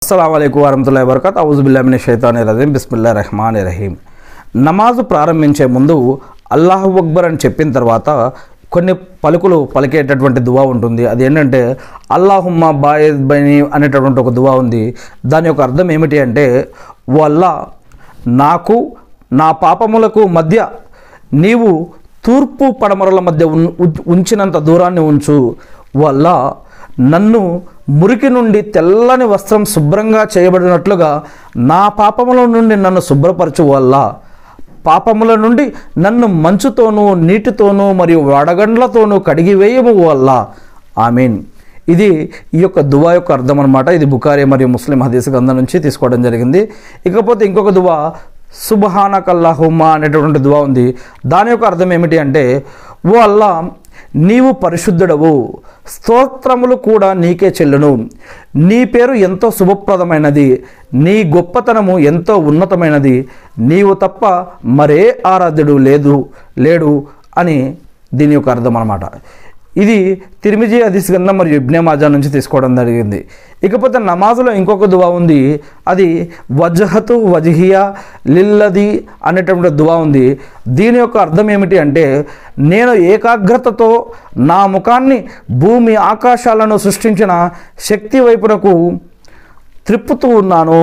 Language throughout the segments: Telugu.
అస్సలం అయికు వరహతుల్లా వరకత్ అవుజుబుల్లామిని షైతాని రజీం బిస్మిల్లా రెహమాన్ రహీం నమాజు ప్రారంభించే ముందు అల్లాహు అక్బర్ అని చెప్పిన తర్వాత కొన్ని పలుకులు పలికేటటువంటి దువా ఉంటుంది అది ఏంటంటే అల్లాహుమ్మ బాయద్ బని అనేటటువంటి ఒక దువా ఉంది దాని యొక్క అర్థం ఏమిటి అంటే ఓ అల్లా నాకు నా పాపములకు మధ్య నీవు తూర్పు పడమరల మధ్య ఉన్- ఉ- ఉంచినంత దూరాన్ని ఉంచు వల్ల నన్ను మురికి నుండి తెల్లని వస్త్రం శుభ్రంగా చేయబడినట్లుగా నా పాపముల నుండి నన్ను శుభ్రపరచు వల్ల పాపముల నుండి నన్ను మంచుతోనూ నీటితోనూ మరియు వడగండ్లతోనూ కడిగివేయము వల్ల ఆమీన్ ఇది ఈ యొక్క దువా యొక్క అర్థం అనమాట ఇది బుకారి మరియు ముస్లిం హదీస్ గ్రంథం నుంచి తీసుకోవడం జరిగింది ఇకపోతే ఇంకొక దువా సుబహానకల్లాహుమ్మా అనేటటువంటి దువా ఉంది దాని యొక్క అర్థం ఏమిటి అంటే ఓ అల్లా నీవు పరిశుద్ధుడవు స్తోత్రములు కూడా నీకే చెల్లును నీ పేరు ఎంతో శుభప్రదమైనది నీ గొప్పతనము ఎంతో ఉన్నతమైనది నీవు తప్ప మరే ఆరాధ్యుడు లేదు లేడు అని దీని యొక్క అర్థం అన్నమాట ఇది తిరిమిజీ హదీస్ గ్రంథం మరియు ఇబ్నే మాజా నుంచి తీసుకోవడం జరిగింది ఇకపోతే నమాజులో ఇంకొక దువా ఉంది అది వజహతు వజహియా లిల్లది అనేటువంటి దువా ఉంది దీని యొక్క అర్థం ఏమిటి అంటే నేను ఏకాగ్రతతో నా ముఖాన్ని భూమి ఆకాశాలను సృష్టించిన శక్తి వైపునకు త్రిప్పుతూ ఉన్నాను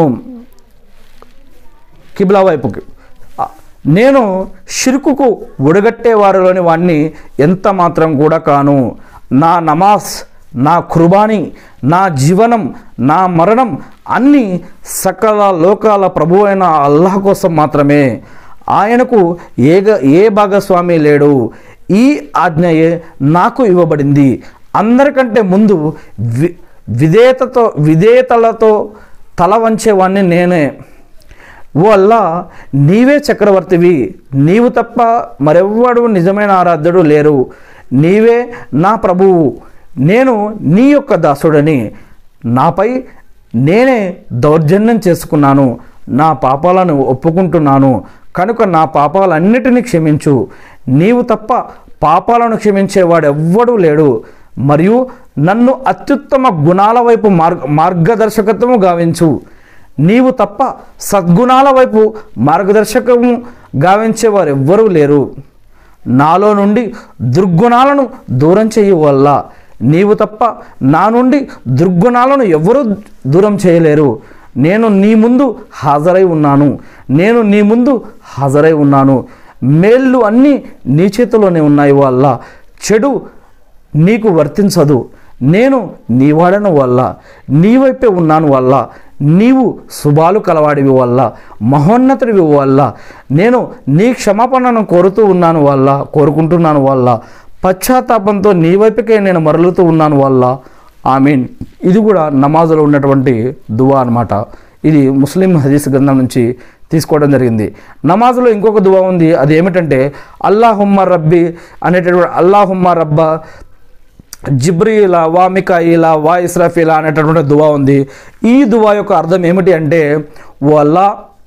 కిబ్లా వైపుకి ఆ, నేను షిరుకుకు ఒడగట్టే వారిలోని వాడిని ఎంత మాత్రం కూడా కాను నా నమాజ్ నా కుర్బానీ నా జీవనం నా మరణం అన్నీ సకల లోకాల ప్రభు అయిన అల్లాహ్ కోసం మాత్రమే ఆయనకు ఏగ ఏ భాగస్వామి లేడు ఈ ఆజ్ఞయే నాకు ఇవ్వబడింది అందరికంటే ముందు వి విధేయతతో విధేయతలతో తల వంచేవాడిని నేనే ఓ అల్లా నీవే చక్రవర్తివి నీవు తప్ప మరెవ్వడు నిజమైన ఆరాధ్యుడు లేరు నీవే నా ప్రభువు నేను నీ యొక్క దాసుడని నాపై నేనే దౌర్జన్యం చేసుకున్నాను నా పాపాలను ఒప్పుకుంటున్నాను కనుక నా పాపాలన్నిటినీ క్షమించు నీవు తప్ప పాపాలను క్షమించేవాడెవ్వడూ లేడు మరియు నన్ను అత్యుత్తమ గుణాల వైపు మార్గ మార్గదర్శకత్వము గావించు నీవు తప్ప సద్గుణాల వైపు మార్గదర్శకము గావించేవారు ఎవ్వరూ లేరు నాలో నుండి దుర్గుణాలను దూరం చేయ వల్ల నీవు తప్ప నా నుండి దుర్గుణాలను ఎవరూ దూరం చేయలేరు నేను నీ ముందు హాజరై ఉన్నాను నేను నీ ముందు హాజరై ఉన్నాను మేళ్ళు అన్నీ నీ చేతిలోనే ఉన్నాయి వల్ల చెడు నీకు వర్తించదు నేను నీవాడను వల్ల నీ వైపే ఉన్నాను వల్ల నీవు శుభాలు కలవాడివి వల్ల మహోన్నతుడివి వల్ల నేను నీ క్షమాపణను కోరుతూ ఉన్నాను వల్ల కోరుకుంటున్నాను వల్ల పశ్చాత్తాపంతో నీ వైపుకే నేను మరలుతూ ఉన్నాను వల్ల ఆమీన్ ఇది కూడా నమాజులో ఉన్నటువంటి దువా అన్నమాట ఇది ముస్లిం హదీస్ గ్రంథం నుంచి తీసుకోవడం జరిగింది నమాజులో ఇంకొక దువా ఉంది అది ఏమిటంటే అల్లాహుమ్మ రబ్బి అనేటటువంటి అల్లాహుమ్మ రబ్బ జిబ్రీల వా మికాయిల వా ఇస్రాఫీల అనేటటువంటి దువా ఉంది ఈ దువా యొక్క అర్థం ఏమిటి అంటే ఓ అల్లా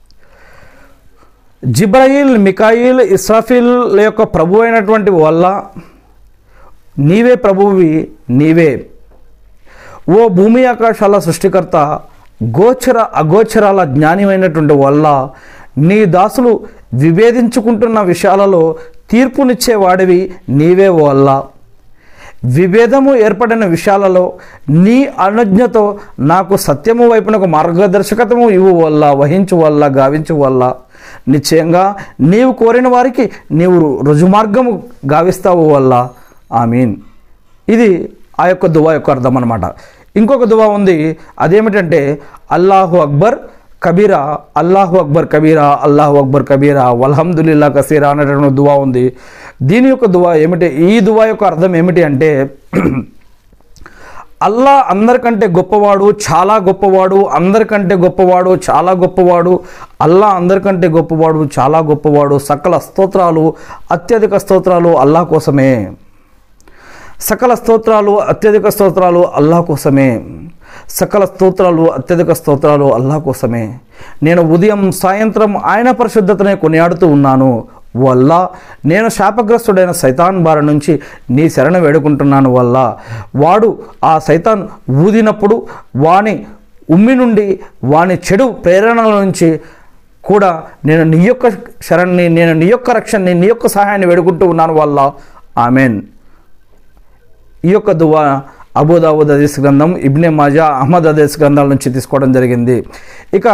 జిబ్రాయిల్ మికాయిల్ ఇస్రాఫీల్ యొక్క ప్రభు అయినటువంటి వల్ల నీవే ప్రభువి నీవే ఓ భూమి ఆకాశాల సృష్టికర్త గోచర అగోచరాల జ్ఞానమైనటువంటి వల్ల నీ దాసులు విభేదించుకుంటున్న విషయాలలో తీర్పునిచ్చేవాడివి నీవే వల్ల విభేదము ఏర్పడిన విషయాలలో నీ అనుజ్ఞతో నాకు సత్యము వైపునకు మార్గదర్శకతము ఇవ్వు వల్ల వహించు వల్ల గావించు వల్ల నిశ్చయంగా నీవు కోరిన వారికి నీవు రుజుమార్గము గావిస్తావు వల్ల ఆమీన్ ఇది ఆ యొక్క దువా యొక్క అర్థం అనమాట ఇంకొక దువా ఉంది అదేమిటంటే అల్లాహు అక్బర్ కబీరా అల్లాహు అక్బర్ కబీరా అల్లాహు అక్బర్ కబీరా వల్హమ్దుల్లా కసీరా అనేటువంటి దువా ఉంది దీని యొక్క దువా ఏమిటి ఈ దువా యొక్క అర్థం ఏమిటి అంటే అల్లా అందరికంటే గొప్పవాడు చాలా గొప్పవాడు అందరికంటే గొప్పవాడు చాలా గొప్పవాడు అల్లా అందరికంటే గొప్పవాడు చాలా గొప్పవాడు సకల స్తోత్రాలు అత్యధిక స్తోత్రాలు అల్లా కోసమే సకల స్తోత్రాలు అత్యధిక స్తోత్రాలు అల్లా కోసమే సకల స్తోత్రాలు అత్యధిక స్తోత్రాలు అల్లా కోసమే నేను ఉదయం సాయంత్రం ఆయన పరిశుద్ధతనే కొనియాడుతూ ఉన్నాను వల్ల నేను శాపగ్రస్తుడైన సైతాన్ బారి నుంచి నీ శరణ వేడుకుంటున్నాను వల్ల వాడు ఆ సైతాన్ ఊదినప్పుడు వాని ఉమ్మి నుండి వాని చెడు ప్రేరణల నుంచి కూడా నేను నీ యొక్క శరణ్ని నేను నీ యొక్క రక్షణని నీ యొక్క సహాయాన్ని వేడుకుంటూ ఉన్నాను వల్ల ఆమెన్ ఈ యొక్క దువా అబూదాబుద్ అదీస్ గ్రంథం ఇబ్నే మాజా అహ్మద్ అదీస్ గ్రంథాల నుంచి తీసుకోవడం జరిగింది ఇక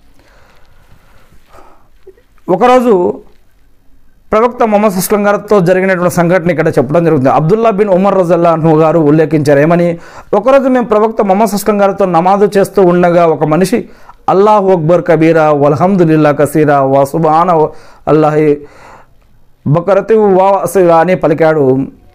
ఒకరోజు ప్రవక్త మొహమ్మద్ అస్లం గారితో జరిగినటువంటి సంఘటన ఇక్కడ చెప్పడం జరుగుతుంది అబ్దుల్లా బిన్ ఉమర్ రజల్లాహు గారు ఉల్లేఖించారు ఏమని ఒకరోజు మేము ప్రవక్త మొహమ్మద్ అస్లం గారితో నమాజు చేస్తూ ఉండగా ఒక మనిషి అల్లాహు అక్బర్ కబీరా వల్హమ్దుల్లా కసీరా వా సుబాన అల్లాహి బకరతి వా అసీరా అని పలికాడు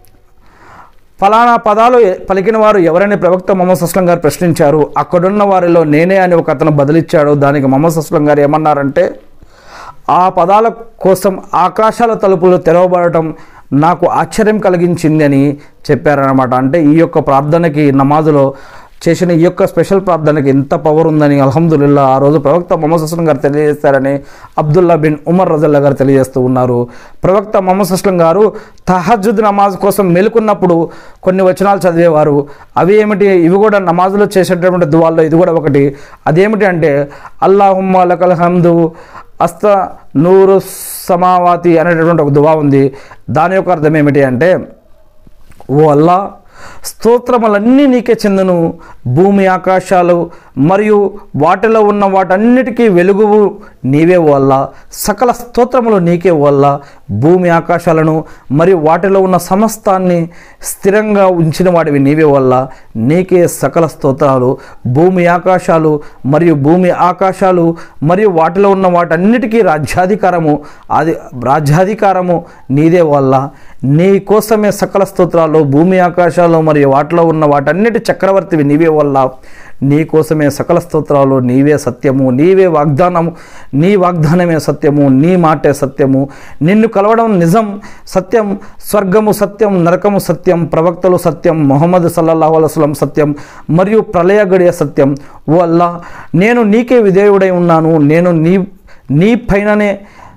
ఫలానా పదాలు పలికిన వారు ఎవరని ప్రవక్త మొహమ్మద్ అస్లం గారు ప్రశ్నించారు అక్కడున్న వారిలో నేనే అని ఒక అతను బదిలిచ్చాడు దానికి మొహమ్మద్ అస్లం గారు ఏమన్నారంటే ఆ పదాల కోసం ఆకాశాల తలుపులు తెరవబడటం నాకు ఆశ్చర్యం కలిగించింది అని చెప్పారనమాట అంటే ఈ యొక్క ప్రార్థనకి నమాజులో చేసిన ఈ యొక్క స్పెషల్ ప్రార్థనకి ఎంత పవర్ ఉందని అల్హమ్దుల్లా ఆ రోజు ప్రవక్త మొహమ్మద్ అస్లం గారు తెలియజేస్తారని అబ్దుల్లా బిన్ ఉమర్ రజల్లా గారు తెలియజేస్తూ ఉన్నారు ప్రవక్త మొహమ్మద్ అస్లం గారు తహజుద్ నమాజ్ కోసం మేలుకున్నప్పుడు కొన్ని వచనాలు చదివేవారు అవి ఏమిటి ఇవి కూడా నమాజులో చేసేటటువంటి దువాల్లో ఇది కూడా ఒకటి అదేమిటి అంటే అల్లాహుమ్మ లకల్ హమ్దు అస్త నూరు సమావాతి అనేటటువంటి ఒక దువా ఉంది దాని యొక్క అర్థం ఏమిటి అంటే ఓ అల్లా స్తోత్రములన్నీ నీకే చెందును భూమి ఆకాశాలు మరియు వాటిలో ఉన్న వాటన్నిటికీ వెలుగువు నీవే వల్ల సకల స్తోత్రములు నీకే వల్ల భూమి ఆకాశాలను మరియు వాటిలో ఉన్న సమస్తాన్ని స్థిరంగా ఉంచిన వాడివి నీవే వల్ల నీకే సకల స్తోత్రాలు భూమి ఆకాశాలు మరియు భూమి ఆకాశాలు మరియు వాటిలో ఉన్న వాటన్నిటికీ రాజ్యాధికారము అది రాజ్యాధికారము నీదే వల్ల నీ కోసమే సకల స్తోత్రాలు భూమి ఆకాశాలు మరియు వాటిలో ఉన్న వాటన్నిటి చక్రవర్తివి నీవే వల్ల నీ కోసమే సకల స్తోత్రాలు నీవే సత్యము నీవే వాగ్దానము నీ వాగ్దానమే సత్యము నీ మాటే సత్యము నిన్ను కలవడం నిజం సత్యం స్వర్గము సత్యం నరకము సత్యం ప్రవక్తలు సత్యం మొహమ్మద్ సల్లల్లాహు అలైస్లం సత్యం మరియు ప్రళయ గడియ సత్యం ఓ అల్లా నేను నీకే విధేయుడై ఉన్నాను నేను నీ నీ పైననే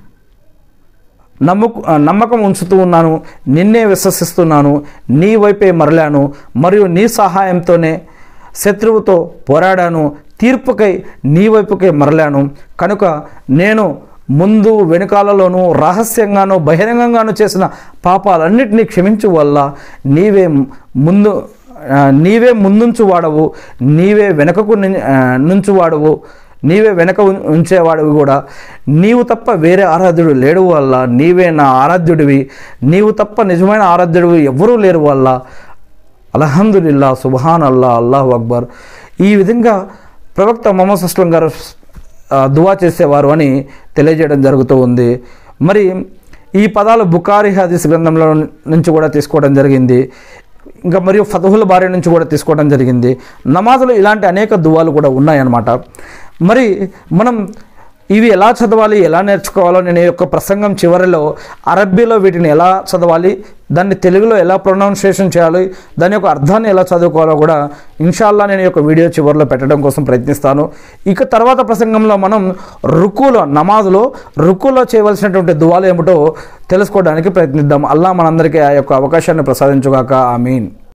నమ్ముకు నమ్మకం ఉంచుతూ ఉన్నాను నిన్నే విశ్వసిస్తున్నాను నీ వైపే మరలాను మరియు నీ సహాయంతోనే శత్రువుతో పోరాడాను తీర్పుకై నీ వైపుకే మరలాను కనుక నేను ముందు వెనుకాలలోనూ రహస్యంగాను బహిరంగంగాను చేసిన పాపాలన్నిటినీ క్షమించు వల్ల నీవే ముందు ఆ, నీవే ముందుంచు వాడవు నీవే వెనకకు ని- ఆ, నుంచు వాడవు నీవే వెనక ఉం- ఉంచేవాడివి కూడా నీవు తప్ప వేరే ఆరాధ్యుడు లేడు వల్ల నీవే నా ఆరాధ్యుడివి నీవు తప్ప నిజమైన ఆరాధ్యుడివి ఎవ్వరూ లేరు వల్ల అల్హమ్దుల్లా సుబహాన్ అల్లా అల్లాహు అక్బర్ ఈ విధంగా ప్రవక్త మొహమ్మద్ అస్లం గారు ఆ, దువా చేసేవారు అని తెలియజేయడం జరుగుతూ ఉంది మరి ఈ పదాలు బుకారి హదీస్ గ్రంథంలో నుంచి కూడా తీసుకోవడం జరిగింది ఇంకా మరియు ఫతహుల బారి నుంచి కూడా తీసుకోవడం జరిగింది నమాజులు ఇలాంటి అనేక దువాలు కూడా ఉన్నాయన్నమాట మరి మనం ఇవి ఎలా చదవాలి ఎలా నేర్చుకోవాలో నేను ఈ యొక్క ప్రసంగం చివరిలో అరబ్బీలో వీటిని ఎలా చదవాలి దాన్ని తెలుగులో ఎలా ప్రొనౌన్సియేషన్ చేయాలి దాని యొక్క అర్థాన్ని ఎలా చదువుకోవాలో కూడా ఇన్షాల్లా నేను ఈ యొక్క వీడియో చివరిలో పెట్టడం కోసం ప్రయత్నిస్తాను ఇక తర్వాత ప్రసంగంలో మనం రుకులో నమాజులో రుకులో చేయవలసినటువంటి దువాలు ఏమిటో తెలుసుకోవడానికి ప్రయత్నిద్దాం అల్లా మనందరికీ ఆ యొక్క అవకాశాన్ని ప్రసాదించుగాక ఆమీన్